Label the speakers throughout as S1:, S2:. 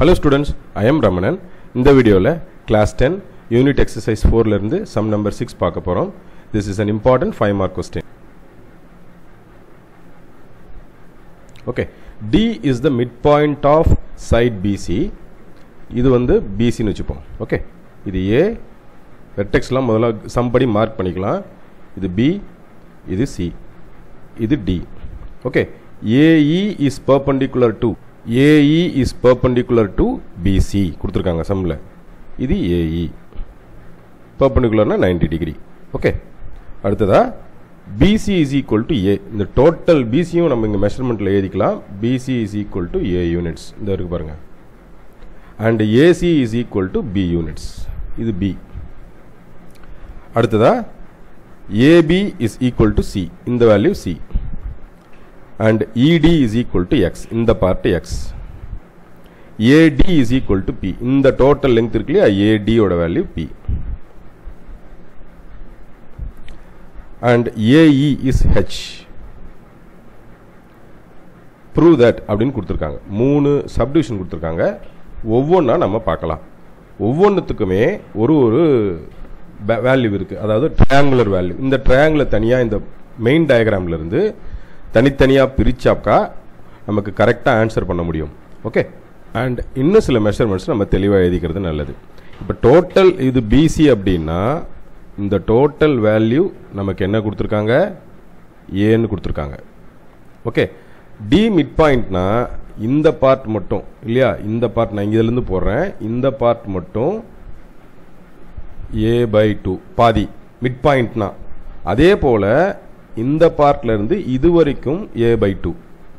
S1: hello students I am Ramanan இந்த வீடியோவில் class ten unit exercise ஃபோர்லேருந்து சம் நம்பர் சிக்ஸ் பார்க்க போகிறோம் this is an important five mark question okay D is the mid point of side BC இது வந்து பிசின்னு வச்சுப்போம் okay இது ஏ வெர்டெக்ஸ்லாம் முதல்ல சம்படி மார்க் பண்ணிக்கலாம் இது பி இது சி இது D okay AE is perpendicular to AE is perpendicular to BC கொடுத்துருக்காங்க சம்மில் இது ஏஇ பர்பண்டிகுலர்னா 90 டிகிரி ஓகே அடுத்ததா BC is equal to A இந்த டோட்டல் பிசியும் நம்ம இங்கே மெஷர்மெண்ட்டில் எழுதிக்கலாம் BC is equal to A units இந்த இருக்கு பாருங்க and AC is equal to B units இது பி அடுத்ததா AB is equal to C இந்த value C and ED is equal to X இந்த part X AD is equal to B இந்த total length இருக்கு இல்லையா ஏடியோட value B and AE is H prove that அப்படின்னு கொடுத்துருக்காங்க மூணு சப்டிவிஷன் கொடுத்துருக்காங்க ஒவ்வொன்றா நம்ம பார்க்கலாம் ஒவ்வொன்றுத்துக்குமே ஒரு ஒரு வேல்யூ இருக்குது அதாவது ட்ரையாங்குலர் வேல்யூ இந்த ட்ரையாங்குலர் தனியாக இந்த மெயின் டயக்ராம்ல இருந்து தனித்தனியாக பிரிச்சாக்கா நமக்கு கரெக்டாக ஆன்சர் பண்ண முடியும் ஓகே அண்ட் இன்னும் சில மெஷர்மெண்ட்ஸ் நம்ம தெளிவாக எழுதிக்கிறது நல்லது இப்போ டோட்டல் இது பிசி அப்படின்னா இந்த டோட்டல் வேல்யூ நமக்கு என்ன கொடுத்துருக்காங்க ஏன்னு கொடுத்துருக்காங்க ஓகே டி மிட் பாயிண்ட்னா இந்த பார்ட் மட்டும் இல்லையா இந்த பார்ட் நான் இங்கேருந்து போடுறேன் இந்த பார்ட் மட்டும் ஏ பை டூ பாதி மிட் பாயிண்ட்னா அதே போல் இந்த பார்ட்ல இருந்து இது வரைக்கும் ஏ பை டூ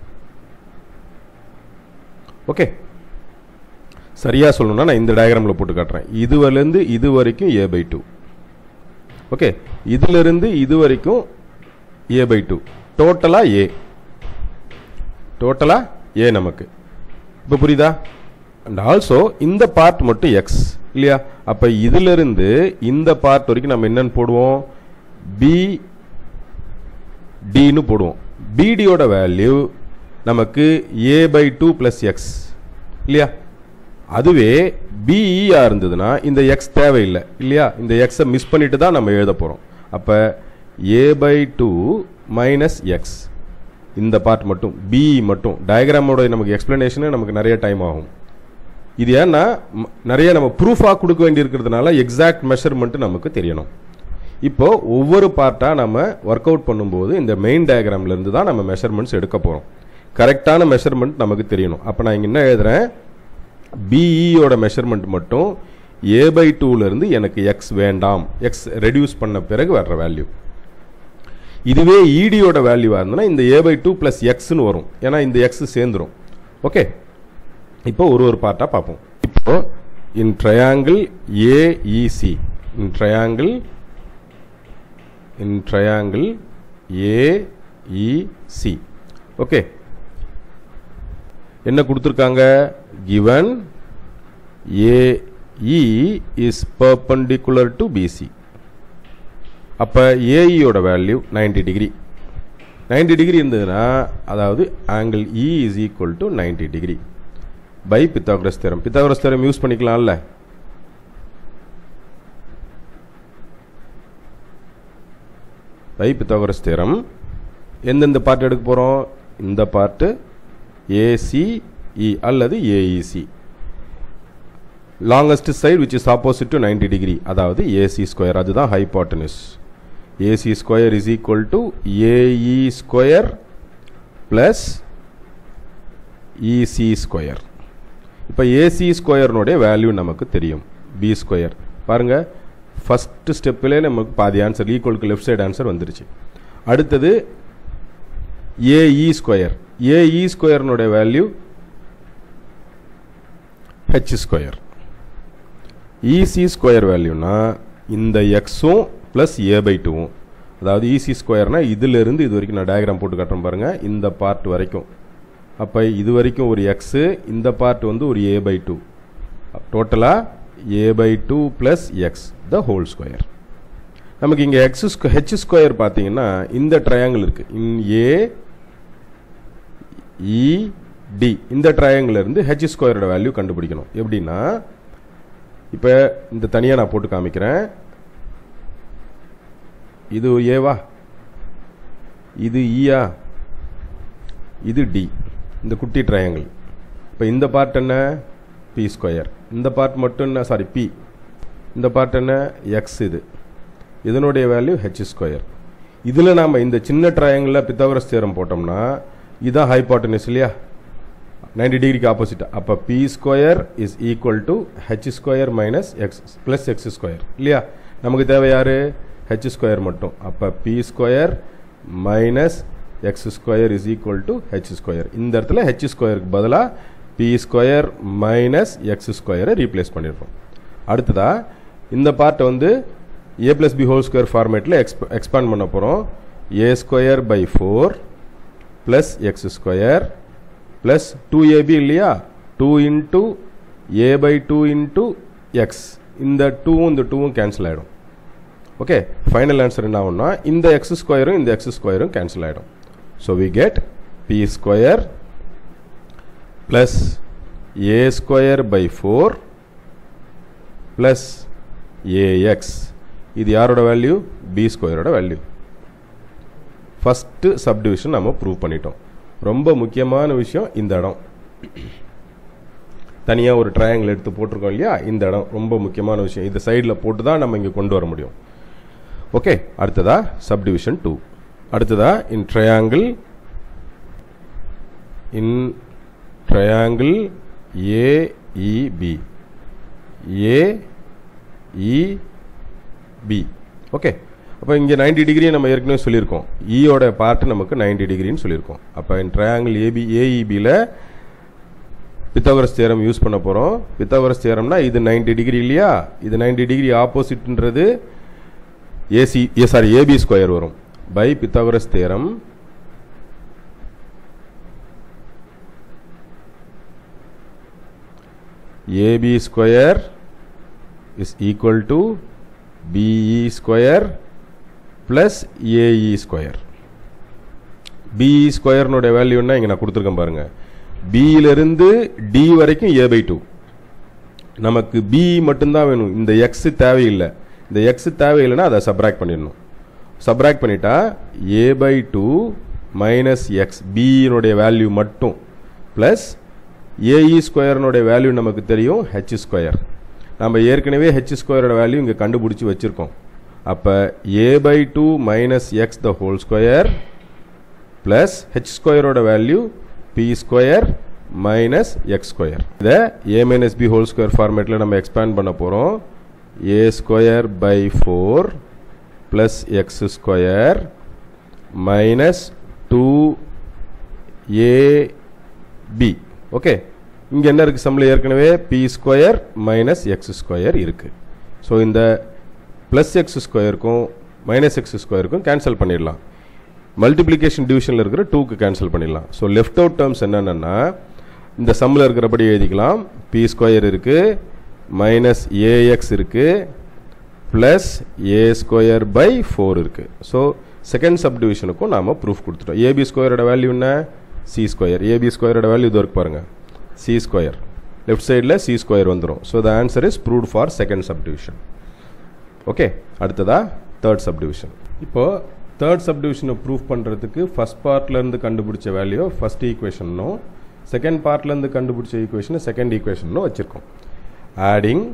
S1: ஓகே சரியா சொல்லணும்னா நான் இந்த டயக்ராமில் போட்டு காட்டுறேன் இதுவரைலேருந்து இது வரைக்கும் ஏ பை டூ ஓகே இதிலிருந்து இது வரைக்கும் ஏ பை டூ டோட்டலாக ஏ டோட்டலாக ஏ நமக்கு இப்போ புரியுதா அண்ட் ஆல்சோ இந்த பார்ட் மட்டும் எக்ஸ் இல்லையா அப்போ இதிலிருந்து இந்த பார்ட் வரைக்கும் நம்ம என்னன்னு போடுவோம் பி டின்னு போடுவோம் பிடியோட வேல்யூ நமக்கு A by two plus X இல்லையா அதுவே பிஇஆ இருந்ததுன்னா இந்த எக்ஸ் தேவையில்லை இல்லையா இந்த எக்ஸை மிஸ் பண்ணிட்டு தான் நம்ம எழுத போகிறோம் அப்போ A by two minus X இந்த பார்ட் மட்டும் பிஇ மட்டும் டயக்ராமோட நமக்கு எக்ஸ்பிளனேஷனு நமக்கு நிறைய டைம் ஆகும் இது ஏன்னா ம- நிறைய நம்ம ப்ரூஃபாக கொடுக்க வேண்டியிருக்கிறதுனால எக்ஸாக்ட் மெஷர்மெண்ட் நமக்கு தெரியணும் இப்போ ஒவ்வொரு பார்ட்டாக நம்ம ஒர்க் அவுட் பண்ணும்போது இந்த மெயின் டயக்ராம்ல இருந்து தான் நம்ம மெஷர்மெண்ட்ஸ் எடுக்க போகிறோம் கரெக்டான மெஷர்மெண்ட் நமக்கு தெரியணும் அப்போ நான் இங்கே என்ன எழுதுறேன் பிஇயோட மெஷர்மெண்ட் மட்டும் ஏ பை இருந்து எனக்கு எக்ஸ் வேண்டாம் எக்ஸ் ரெடியூஸ் பண்ண பிறகு வர்ற வேல்யூ இதுவே இடியோட வேல்யூவாக இருந்ததுன்னா இந்த ஏ பை டூ ப்ளஸ் எக்ஸ்னு வரும் ஏன்னா இந்த எக்ஸ் சேர்ந்துரும் ஓகே இப்போ ஒரு ஒரு பார்ட்டாக பார்ப்போம் இப்போ in triangle AEC in triangle in triangle AEC okay என்ன கொடுத்துருக்காங்க given AE is perpendicular to BC அப்போ ஏஇயோட வேல்யூ 90 டிகிரி 90 டிகிரி இருந்ததுன்னா அதாவது angle E is equal to ninety degree by Pythagoras theorem Pythagoras theorem use பண்ணிக்கலாம்ல by Pythagoras theorem எந்தெந்த part எடுக்க போகிறோம் இந்த பார்ட்டு ஏசிஇ அல்லது AEC longest side which is opposite to 90 degree அதாவது ஏசி ஸ்கொயர் அதுதான் hypotenuse AC square is equal to AE square plus EC square இப்போ AC ஸ்கொயர்னுடைய வேல்யூ நமக்கு தெரியும் பி ஸ்கொயர் பாருங்க ஃபர்ஸ்ட் ஸ்டெப்பிலே நமக்கு பாதி ஆன்சர் ஈக்குவலுக்கு லெஃப்ட் சைடு ஆன்சர் வந்துருச்சு அடுத்தது ஏஇ ஸ்கொயர் ஏஇ ஸ்கொயர்னுடைய value H square EC square வேல்யூனா இந்த எக்ஸும் ப்ளஸ் ஏ பை டூவும் அதாவது இசி ஸ்கொயர்னா இதிலிருந்து இது வரைக்கும் நான் டயக்ராம் போட்டு காட்டுறேன் பாருங்க இந்த பார்ட் வரைக்கும் அப்போ இது வரைக்கும் ஒரு எக்ஸு இந்த பார்ட் வந்து ஒரு ஏ பை டூ டோட்டலாக A by two plus X the whole square நமக்கு இங்கே எக்ஸ் ஹெச் ஸ்கொயர் பார்த்தீங்கன்னா இந்த ட்ரையாங்கிள் இருக்குது இன் ஏ இ டி இந்த triangle ல இருந்து ஹெச் ஸ்கொயரோட வேல்யூ கண்டுபிடிக்கணும் எப்படின்னா இப்போ இந்த தனியாக நான் போட்டு காமிக்கிறேன் இது ஏவா இது ஈயா இது டி இந்த குட்டி ட்ரையாங்கிள் இப்போ இந்த பார்ட் என்ன பி ஸ்கொயர் இந்த பார்ட் மட்டும் என்ன சாரி பி இந்த பார்ட் என்ன எக்ஸ் இது இதனுடைய வேல்யூ ஹெச் ஸ்கொயர் இதில் நாம் இந்த சின்ன ட்ரையாங்கிளில் பித்தாகரஸ் தேரம் போட்டோம்னா இதுதான் ஹைபாட்டனிஸ் இல்லையா 90 டிகிரிக்கு ஆப்போசிட் அப்போ B square is equal to H square minus X plus X square இல்லையா நமக்கு தேவை யாரு ஹெச் ஸ்கொயர் மட்டும் அப்போ B square minus X square is equal to H square இந்த இடத்துல ஹெச் ஸ்கொயருக்கு பதிலாக பி ஸ்கொயர் மைனஸ் எக்ஸ் ஸ்கொயரை ரீப்ளேஸ் பண்ணிடுறோம் அடுத்ததா இந்த பார்ட்டை வந்து A plus B whole square ஃபார்மேட்டில் எக்ஸ்ப எக்ஸ்பேண்ட் பண்ண போகிறோம் A square by four plus X square plus two AB இல்லையா two into A by two into X இந்த டூவும் இந்த டூவும் கேன்சல் ஆகிடும் ஓகே ஃபைனல் ஆன்சர் என்ன ஆகும்னா இந்த எக்ஸ் ஸ்கொயரும் இந்த எக்ஸ் ஸ்கொயரும் கேன்சல் ஆகிடும் so we get B square plus A square by four plus AX இது யாரோட வேல்யூ பி ஸ்கொயரோட வேல்யூ ஃபஸ்ட்டு சப்டிவிஷன் நம்ம ப்ரூவ் பண்ணிட்டோம் ரொம்ப முக்கியமான விஷயம் இந்த இடம் தனியாக ஒரு ட்ரையாங்கிள் எடுத்து போட்டிருக்கோம் இல்லையா இந்த இடம் ரொம்ப முக்கியமான விஷயம் இந்த சைடில் போட்டு தான் நம்ம இங்கே கொண்டு வர முடியும் ஓகே அடுத்ததா சப்டிவிஷன் டூ அடுத்ததா in triangle in triangle AEB AEB okay அப்போ இங்கே 90 டிகிரி நம்ம ஏற்கனவே சொல்லியிருக்கோம் ஈயோட பார்ட் நமக்கு 90 டிகிரின்னு சொல்லியிருக்கோம் அப்போ இன் ட்ரையாங்கிள் ஏபி ஏஇபியில் பித்தாகரஸ் தேரம் யூஸ் பண்ண போகிறோம் பித்தாகரஸ் தேரம்னா இது 90 டிகிரி இல்லையா இது 90 டிகிரி ஆப்போசிட்ன்றது AC A sorry AB square வரும் by Pythagoras theorem AB square is equal to BE square plus AE square BE ஸ்கொயர்னுடைய வேல்யூன்னா இங்கே நான் கொடுத்துருக்கேன் பாருங்க பியிலிருந்து டி வரைக்கும் ஏ பை டூ நமக்கு பி மட்டும்தான் வேணும் இந்த எக்ஸ் தேவையில்லை இந்த எக்ஸ் தேவையில்லைன்னா அதை சப்ராக்ட் பண்ணிடணும் சப்ராக்ட் பண்ணிட்டா A by two minus X பியினுடைய வேல்யூ மட்டும் ப்ளஸ் ஏஇ ஸ்கொயர்னுடைய வேல்யூ நமக்கு தெரியும் ஹெச் ஸ்கொயர் நம்ம ஏற்கனவே ஹெச் ஸ்கொயரோட வேல்யூ இங்கே கண்டுபிடிச்சி வச்சுருக்கோம் அப்போ A by two minus X the whole square plus H ஸ்கொயரோட value B square minus X square இதை A minus B whole square ஃபார்மேட்டில் நம்ம எக்ஸ்பேண்ட் பண்ண போகிறோம் A square by four plus X square minus two A B okay இங்கே என்ன இருக்குது சம்மில் ஏற்கனவே B square minus X square இருக்குது ஸோ இந்த ப்ளஸ் எக்ஸ் ஸ்கொயருக்கும் மைனஸ் எக்ஸ் ஸ்கொயருக்கும் கேன்சல் பண்ணிடலாம் மல்டிப்ளிகேஷன் டிவிஷனில் இருக்கிற டூக்கு கேன்சல் பண்ணிடலாம் ஸோ லெஃப்ட் அவுட் டேர்ம்ஸ் என்னென்னா இந்த சம்மில் இருக்கிறபடி எழுதிக்கலாம் பி ஸ்கொயர் இருக்குது மைனஸ் ஏஎக்ஸ் இருக்குது plus A square by four இருக்குது ஸோ செகண்ட் சப் டிவிஷனுக்கும் நாம் ப்ரூஃப் கொடுத்துட்டோம் ஏபி ஸ்கொயரோட வேல்யூ என்ன சி ஸ்கொயர் ஏபி ஸ்கொயரோட வேல்யூ இது வரைக்கும் பாருங்கள் சி ஸ்கொயர் லெஃப்ட் சைடில் சி ஸ்கொயர் வந்துடும் so the answer is proved for second subdivision okay அடுத்ததா தேர்ட் சப் டிவிஷன் இப்போது தேர்ட் சப் டிவிஷனை ப்ரூவ் பண்ணுறதுக்கு ஃபஸ்ட் பார்ட்லேருந்து கண்டுபிடிச்ச வேல்யூ ஃபஸ்ட் ஈக்குவேஷனும் செகண்ட் பார்ட்லேருந்து கண்டுபிடிச்ச ஈக்குவேஷனை செகண்ட் ஈக்குவேஷனும் வச்சுருக்கோம் adding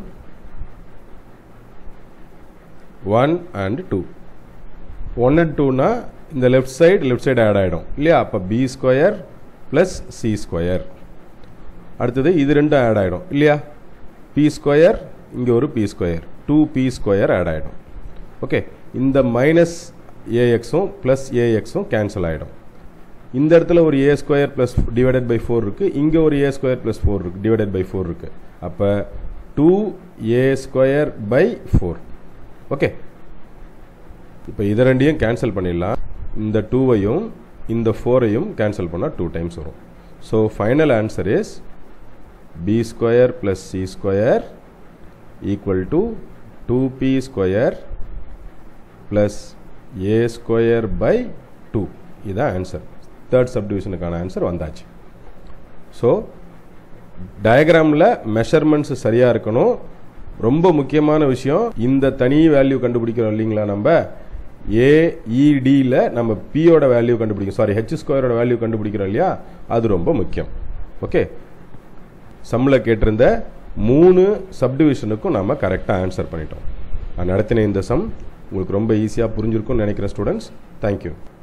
S1: one and two one and டூனா இந்த left side left side add ஆகிடும் இல்லையா அப்போ B square plus C square அடுத்தது இது ரெண்டும் ஆட் ஆகிடும் இல்லையா பி ஸ்கொயர் இங்கே ஒரு B square two B square add ஆகிடும் ஓகே இந்த மைனஸ் ஏஎக்ஸும் ப்ளஸ் ஏஎக்ஸும் கேன்சல் ஆகிடும் இந்த இடத்துல ஒரு A square plus divided by four இருக்குது இங்கே ஒரு ஏ ஸ்கொயர் ப்ளஸ் ஃபோர் இருக்குது டிவைடட் பை ஃபோர் இருக்குது அப்போ two A square by four okay இப்போ இதை ரெண்டையும் கேன்சல் பண்ணிடலாம் இந்த டூவையும் இந்த ஃபோரையும் கேன்சல் பண்ணால் டூ டைம்ஸ் வரும் so final answer is B square plus C square equal to two B square plus A square by two இதான் ஆன்சர் தேர்ட் சப்டிவிஷனுக்கான ஆன்சர் வந்தாச்சு ஸோ டயக்ராமில் மெஷர்மெண்ட்ஸ் சரியாக இருக்கணும் ரொம்ப முக்கியமான விஷயம் இந்த தனி வேல்யூ கண்டுபிடிக்கிறோம் இல்லைங்களா நம்ம ஏஇடியில் நம்ம பியோட வேல்யூ கண்டுபிடிக்கும் சாரி ஹெச் ஸ்கொயரோட வேல்யூ கண்டுபிடிக்கிறோம் இல்லையா அது ரொம்ப முக்கியம் ஓகே சம்மில் கேட்டிருந்த மூணு சப்டிவிஷனுக்கும் நம்ம கரெக்டாக ஆன்சர் பண்ணிட்டோம் நான் நடத்தின இந்த சம் உங்களுக்கு ரொம்ப ஈஸியாக புரிஞ்சிருக்கும்னு நினைக்கிறேன் ஸ்டூடெண்ட்ஸ் தேங்க்யூ